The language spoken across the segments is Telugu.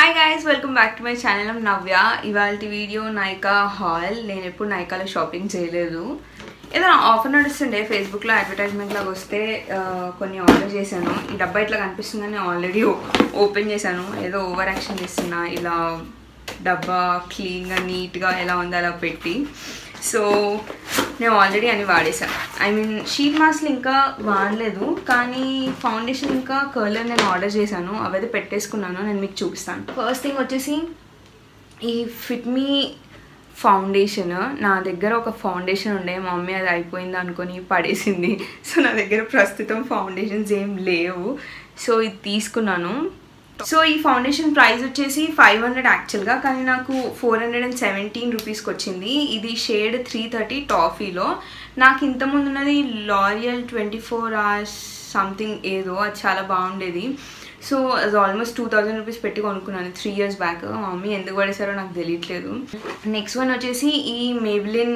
Hi guys welcome back to my channel Navya ఇవాళ వీడియో నైకా హాల్ నేను ఎప్పుడు నైకాలో షాపింగ్ చేయలేదు ఏదో ఆఫర్ నడుస్తుండే ఫేస్బుక్లో అడ్వర్టైజ్మెంట్ లాగా వస్తే ఆ, కొన్ని ఆర్డర్ చేశాను ఈ డబ్బా ఇట్లా కనిపిస్తుందని ఆల్రెడీ ఓపెన్ చేశాను ఏదో ఓవర్ యాక్షన్ చేస్తున్నా ఇలా డబ్బా క్లీన్గా నీట్గా ఎలా ఉందో అలా పెట్టి సో నేను ఆల్రెడీ అన్ని వాడేసాను ఐ మీన్ షీట్ మాస్క్లు ఇంకా వాడలేదు కానీ ఫౌండేషన్ ఇంకా కలర్ నేను ఆర్డర్ చేశాను అవైతే పెట్టేసుకున్నాను నేను మీకు చూపిస్తాను ఫస్ట్ థింగ్ వచ్చేసి ఈ ఫిట్ మీ ఫౌండేషన్ నా దగ్గర ఒక ఫౌండేషన్ ఉండే మా మమ్మీ అది అయిపోయింది అనుకొని పడేసింది సో నా దగ్గర ప్రస్తుతం ఫౌండేషన్స్ ఏం లేవు సో ఇది తీసుకున్నాను సో ఈ ఫౌండేషన్ ప్రైస్ వచ్చేసి ఫైవ్ హండ్రెడ్ యాక్చువల్గా కానీ నాకు ఫోర్ హండ్రెడ్ అండ్ సెవెంటీన్ రూపీస్కి వచ్చింది ఇది షేడ్ త్రీ థర్టీ టాఫీలో నాకు ఇంతకుముందు ఉన్నది L'Oreal twenty four hours something ఏదో అది చాలా బాగుండేది సో అది ఆల్మోస్ట్ టూ థౌజండ్ రూపీస్ పెట్టి కొనుక్కున్నాను త్రీ ఇయర్స్ బ్యాక్ మా మమ్మీ ఎందుకు పడేసారో నాకు తెలియట్లేదు నెక్స్ట్ వన్ వచ్చేసి ఈ మేబిలిన్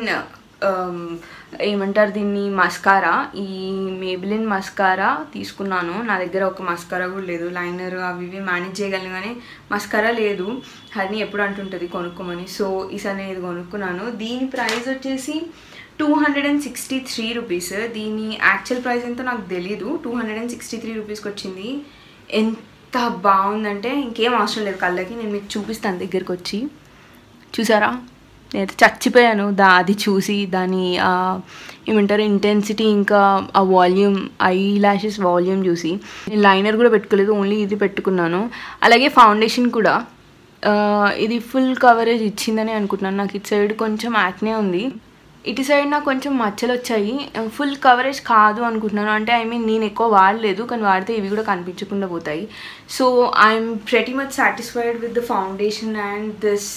ఏమంటారు దీన్ని మస్కారా ఈ మేబిలిన్ మస్కారా తీసుకున్నాను నా దగ్గర ఒక మస్కారా కూడా లేదు లైనర్ అవి ఇవి మేనేజ్ చేయగలను కానీ మస్కారా లేదు హరిని ఎప్పుడు అంటుంటుంది కొనుక్కోమని సో ఈసారి నేను ఇది కొనుక్కున్నాను దీని ప్రైస్ వచ్చేసి two hundred and sixty three rupees దీని యాక్చువల్ ప్రైస్ ఎంతో నాకు తెలీదు two hundred and sixty three రూపీస్కి వచ్చింది ఎంత బాగుందంటే ఇంకేం అవసరం లేదు కళ్ళకి నేను మీకు చూపిస్తాను దగ్గరికి వచ్చి చూసారా నేనైతే చచ్చిపోయాను దా అది చూసి దాని ఆ, ఏమంటారు ఇంటెన్సిటీ ఇంకా ఆ వాల్యూమ్ ఐ లాషెస్ వాల్యూమ్ చూసి నేను లైనర్ కూడా పెట్టుకోలేదు ఓన్లీ ఇది పెట్టుకున్నాను అలాగే ఫౌండేషన్ కూడా ఆ, ఇది ఫుల్ కవరేజ్ ఇచ్చిందని అనుకుంటున్నాను నాకు ఇటు సైడ్ కొంచెం యాక్నే ఉంది ఇటు సైడ్ నాకు కొంచెం మచ్చలు వచ్చాయి ఫుల్ కవరేజ్ కాదు అనుకుంటున్నాను అంటే ఐ మీన్ నేను ఎక్కువ వాడలేదు కానీ వాడితే ఇవి కూడా కనిపించకుండా పోతాయి so I'm pretty much satisfied with the foundation and this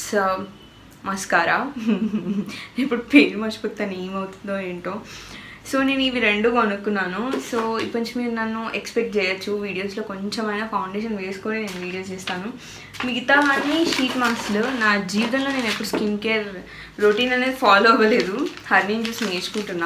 mascara ఇప్పుడు పేరు మర్చిపోతాను ఏమవుతుందో ఏంటో సో నేను ఇవి రెండు కొనుక్కున్నాను సో ఇప్పటి నుంచి మీరు నన్ను ఎక్స్పెక్ట్ చేయొచ్చు వీడియోస్లో కొంచెమైనా ఫౌండేషన్ వేసుకొని నేను వీడియోస్ చేస్తాను మిగతావన్నీ షీట్ మాస్క్లు నా జీవితంలో నేను ఎప్పుడు స్కిన్ కేర్ రొటీన్ అనేది ఫాలో అవ్వలేదు హర్నీని చూసి నేర్చుకుంటున్నా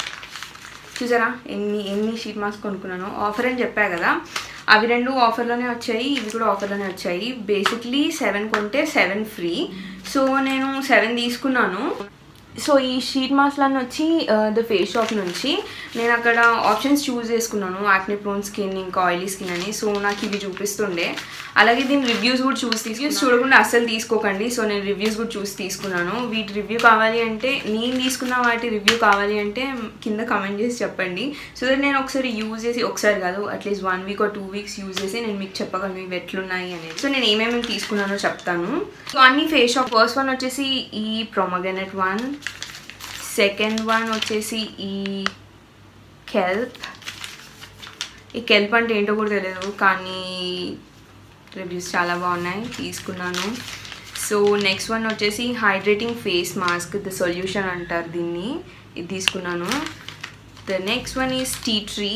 చూసారా ఎన్ని ఎన్ని షీట్ మాస్క్ కొనుక్కున్నాను ఆఫర్ అని చెప్పా కదా అవి రెండు ఆఫర్లోనే వచ్చాయి ఇవి కూడా ఆఫర్లోనే వచ్చాయి బేసిక్లీ సెవెన్ కొంటే సెవెన్ ఫ్రీ సో నేను సెవెన్ తీసుకున్నాను సో ఈ షీట్ మాస్క్లన్నీ వచ్చి ద ఫేస్ షాప్ నుంచి నేను అక్కడ ఆప్షన్స్ చూస్ చేసుకున్నాను యాక్నే ప్రోన్ స్కిన్ ఇంకా ఆయిలీ స్కిన్ అని సో నాకు ఇవి చూపిస్తుండే అలాగే దీని రివ్యూస్ కూడా చూసి రివ్యూస్ చూడకుండా అస్సలు తీసుకోకండి సో నేను రివ్యూస్ కూడా చూసి తీసుకున్నాను వీటి రివ్యూ కావాలి అంటే నేను తీసుకున్న వాటి రివ్యూ కావాలి అంటే కింద కమెంట్ చేసి చెప్పండి సో దట్ నేను ఒకసారి యూజ్ చేసి ఒకసారి కాదు at least one week or two weeks use చేసి నేను మీకు చెప్పగలను ఇవి ఎట్లున్నాయి అనేది సో నేను ఏమేమి తీసుకున్నానో చెప్తాను సో అన్ని ఫేస్ షాప్ ఫస్ట్ వన్ వచ్చేసి ఈ ప్రొమగనెట్ వన్ సెకండ్ వన్ వచ్చేసి ఈ కెల్ప్ ఈ కెల్ప్ అంటే ఏంటో కూడా తెలియదు కానీ రివ్యూస్ చాలా బాగున్నాయి తీసుకున్నాను సో నెక్స్ట్ వన్ వచ్చేసి hydrating face mask the solution అంటారు దీన్ని ఇది తీసుకున్నాను the next one is tea tree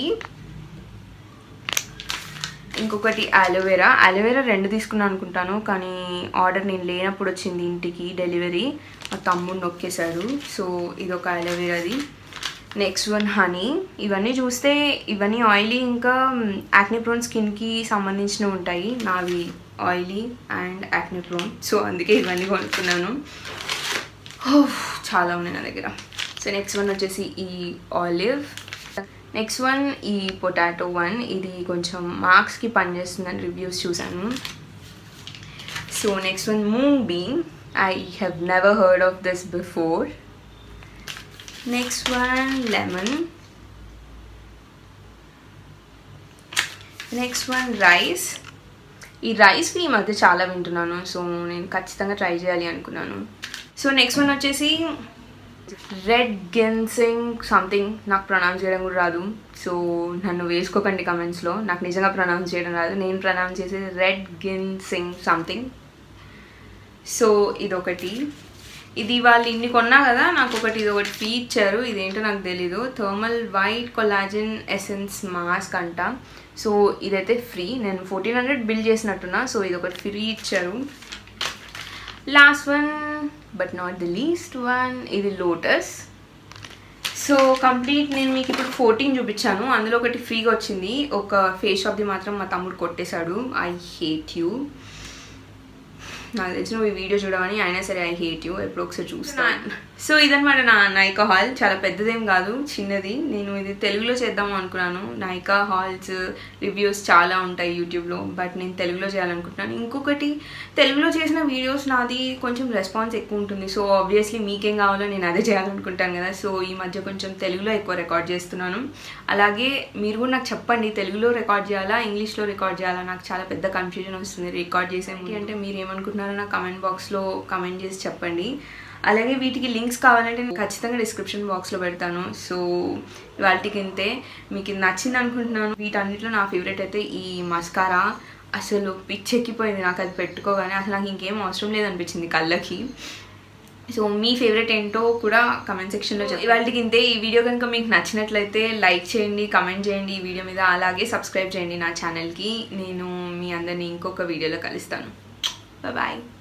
ఇంకొకటి అలోవెరా అలోవెరా రెండు తీసుకున్నాను అనుకుంటాను కానీ ఆర్డర్ నేను లేనప్పుడు వచ్చింది ఇంటికి డెలివరీ మా తమ్ముడు నొక్కేశాడు సో ఇది ఒక అలోవెరాది నెక్స్ట్ వన్ హనీ ఇవన్నీ చూస్తే ఇవన్నీ ఆయిలీ ఇంకా యాక్నే ప్రోన్ స్కిన్కి సంబంధించినవి ఉంటాయి నావి oily and acne prone so అందుకే ఇవన్నీ కొనుక్కున్నాను ఓహ్, చాలా ఉన్నాయి నా దగ్గర సో నెక్స్ట్ వన్ వచ్చేసి ఈ ఆలివ్ నెక్స్ట్ వన్ ఈ పొటాటో వన్ ఇది కొంచెం మార్క్స్కి పనిచేస్తుందని రివ్యూస్ చూశాను so next one moong bean I have never heard of this before next one lemon next one rice ఈ రైస్ని ఈ మధ్య చాలా వింటున్నాను సో నేను ఖచ్చితంగా ట్రై చేయాలి అనుకున్నాను సో నెక్స్ట్ వన్ వచ్చేసి రెడ్ గిన్సింగ్ సంథింగ్ నాకు ప్రొనౌన్స్ చేయడం కూడా రాదు సో నన్ను వేసుకోకండి కమెంట్స్లో నాకు నిజంగా ప్రొనౌన్స్ చేయడం రాదు నేను ప్రొనౌన్స్ చేసేది రెడ్ గిన్సింగ్ సంథింగ్ సో ఇదొకటి ఇది వాళ్ళు ఇన్ని కొన్నా కదా నాకు ఒకటి ఇది ఒకటి ఫ్రీ ఇచ్చారు ఇదేంటో నాకు తెలీదు thermal white collagen essence mask అంట సో ఇదైతే ఫ్రీ నేను ఫోర్టీన్ హండ్రెడ్ బిల్ చేసినట్టున్నా సో ఇది ఒకటి ఫ్రీ ఇచ్చారు last one but not the least one ఇది లోటస్ సో కంప్లీట్ నేను మీకు ఇప్పుడు ఫోర్టీన్ చూపించాను అందులో ఒకటి ఫ్రీగా వచ్చింది ఒక ఫేస్ షాప్ది మాత్రం మా తమ్ముడు కొట్టేశాడు ఐ హేట్ యూ నాకు తెలిసి నువ్వు ఈ వీడియో చూడమని అయినా సరే ఐ హేట్ యూ ఎప్పుడో ఒకసారి చూస్తాను సో ఇదనమాట నా నైకా హాల్ చాలా పెద్దదేం కాదు చిన్నది నేను ఇది తెలుగులో చేద్దాం అనుకున్నాను నైకా హాల్స్ రివ్యూస్ చాలా ఉంటాయి యూట్యూబ్లో బట్ నేను తెలుగులో చేయాలనుకుంటున్నాను ఇంకొకటి తెలుగులో చేసిన వీడియోస్ నాది కొంచెం రెస్పాన్స్ ఎక్కువ ఉంటుంది సో ఆబ్వియస్లీ మీకేం కావాలో నేను అదే చేయాలనుకుంటాను కదా సో ఈ మధ్య కొంచెం తెలుగులో ఎక్కువ రికార్డ్ చేస్తున్నాను అలాగే మీరు కూడా నాకు చెప్పండి తెలుగులో రికార్డ్ చేయాలా ఇంగ్లీష్లో రికార్డ్ చేయాలా నాకు చాలా పెద్ద కన్ఫ్యూజన్ వస్తుంది రికార్డ్ చేసే ముందు. అంటే మీరు ఏమనుకుంటున్నారో నా కమెంట్ బాక్స్లో కమెంట్ చేసి చెప్పండి అలాగే వీటికి లింక్స్ కావాలంటే నేను ఖచ్చితంగా డిస్క్రిప్షన్ బాక్స్లో పెడతాను సో వాటికి ఇంతే మీకు ఇది నచ్చింది అనుకుంటున్నాను వీటన్నిటిలో నా ఫేవరెట్ అయితే ఈ మస్కారా అసలు పిచ్చెక్కిపోయింది నాకు అది పెట్టుకోగానే అసలు నాకు ఇంకేం అవసరం లేదనిపించింది కళ్ళకి సో మీ ఫేవరెట్ ఏంటో కూడా కమెంట్ సెక్షన్లో చెప్పి ఇవాళకి ఇంతే ఈ వీడియో కనుక మీకు నచ్చినట్లయితే లైక్ చేయండి కమెంట్ చేయండి ఈ వీడియో మీద అలాగే సబ్స్క్రైబ్ చేయండి నా ఛానల్కి నేను మీ అందరిని ఇంకొక వీడియోలో కలుస్తాను బాయ్